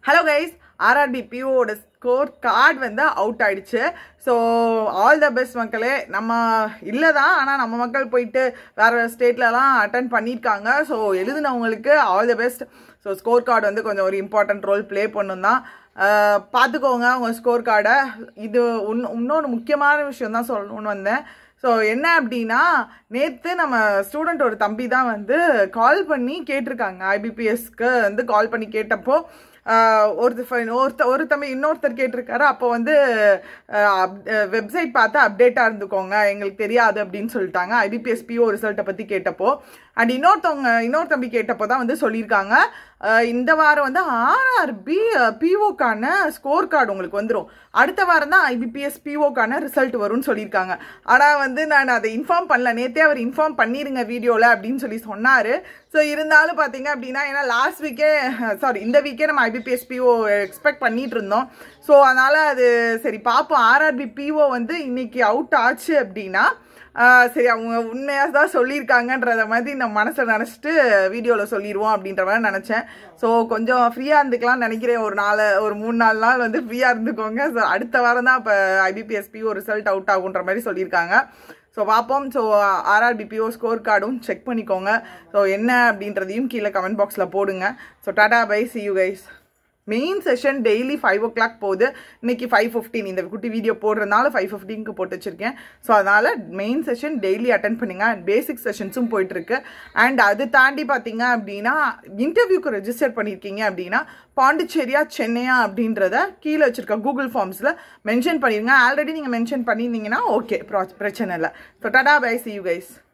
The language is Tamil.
ஹலோ கைஸ் ஆர்ஆர்பி பிஓட ஸ்கோர் கார்டு வந்து அவுட் ஆயிடுச்சு ஸோ ஆல் த பெஸ்ட் மக்களே நம்ம இல்லை தான் ஆனால் நம்ம மக்கள் போயிட்டு வேறு ஸ்டேட்லலாம் அட்டன் பண்ணியிருக்காங்க ஸோ எழுதினவங்களுக்கு all the best so score card வந்து கொஞ்சம் ஒரு இம்பார்ட்டன்ட் ரோல் ப்ளே பண்ணும் தான் அஹ், பார்த்துக்கோங்க உங்கள் ஸ்கோர் கார்டை இது உன் இன்னொன்று முக்கியமான விஷயம் தான் சொல்லணும்னு வந்தேன் ஸோ என்ன அப்படின்னா நேற்று நம்ம ஸ்டூடெண்ட் ஒரு தம்பி தான் வந்து கால் பண்ணி கேட்டிருக்காங்க ஐபிபிஎஸ்க்கு வந்து கால் பண்ணி கேட்டப்போ ஆஹ், ஒரு ஒருத்த ஒரு தம்பி இன்னொருத்தர் கேட்டிருக்காரு அப்போ வந்து வெப்சைட் பார்த்து அப்டேட்டாக இருந்துக்கோங்க எங்களுக்கு தெரியாது அப்படின்னு சொல்லிட்டாங்க ஐபிபிஎஸ் பிஓ ரிசல்ட்டை பற்றி கேட்டப்போ அண்ட் இன்னொருத்தவங்க இன்னொரு தம்பி கேட்டப்போ தான் வந்து சொல்லியிருக்காங்க ஆஹ், இந்த வாரம் வந்து ஆர்ஆர்பி பிஓக்கான ஸ்கோர் கார்டு உங்களுக்கு வந்துடும் அடுத்த வாரம் தான் ஐபிபிஎஸ் பிஓக்கான ரிசல்ட் வரும்னு சொல்லியிருக்காங்க ஆனால் வந்து நான் அதை இன்ஃபார்ம் பண்ணல நேற்றே அவர் இன்ஃபார்ம் பண்ணிடுங்க வீடியோவில் அப்படின்னு சொல்லி சொன்னார் ஸோ இருந்தாலும் பார்த்தீங்க அப்படின்னா ஏன்னா லாஸ்ட் வீக்கே சாரி இந்த வீக்கே நம்ம ஐபிபிஎஸ் பிஓ எக்ஸ்பெக்ட் பண்ணிட்டு இருந்தோம் ஸோ அதனால் அது சரி பார்ப்போம் ஆர்ஆர்பி பிஓ வந்து இன்னைக்கு அவுட் ஆச்சு அப்படின்னா ஆஹ் சரி அவங்க உண்மையாக தான் சொல்லியிருக்காங்கன்றத மாதிரி நம்ம மனசில் நினச்சிட்டு வீடியோவில் சொல்லிடுவோம் அப்படின்ற மாதிரி நினச்சேன் ஸோ கொஞ்சம் ஃப்ரீயாக இருந்துக்கலாம்னு நினைக்கிறேன் ஒரு நாள் ஒரு மூணு நாலு நாள் வந்து ஃப்ரீயாக இருந்துக்கோங்க ஸோ அடுத்த வாரம் தான் இப்போ ஐபிபிஎஸ்பிஓ ரிசல்ட் அவுட் ஆகுன்ற மாதிரி சொல்லியிருக்காங்க ஸோ பார்ப்போம் ஸோ ஆர்ஆர்பிபிஓ ஸ்கோர் கார்டும் செக் பண்ணிக்கோங்க ஸோ என்ன அப்படின்றதையும் கீழே கமெண்ட் பாக்ஸில் போடுங்க so tata bye see you guys main session daily five o'clock போகுது இன்னைக்கு ஃபைவ் ஃபிஃப்டீன் இந்த குட்டி வீடியோ போடுறதுனால ஃபைவ் ஃபிஃப்டீனுக்கு போட்டு வச்சிருக்கேன் ஸோ அதனால் மெயின் செஷன் டெய்லி அட்டன் பண்ணுங்க அண்ட் பேசிக் செஷன்ஸும் போயிட்டுருக்கு அண்ட் அது தாண்டி பார்த்தீங்க அப்படின்னா இன்டர்வியூக்கு ரெஜிஸ்டர் பண்ணியிருக்கீங்க அப்படின்னா பாண்டிச்சேரியா சென்னையா அப்படின்றத கீழே வச்சிருக்க கூகுள் ஃபார்ம்ஸில் மென்ஷன் பண்ணிடுங்க ஆல்ரெடி நீங்கள் மென்ஷன் பண்ணியிருந்தீங்கன்னா ஓகே பிரச்சனை இல்லை so tata bye see you guys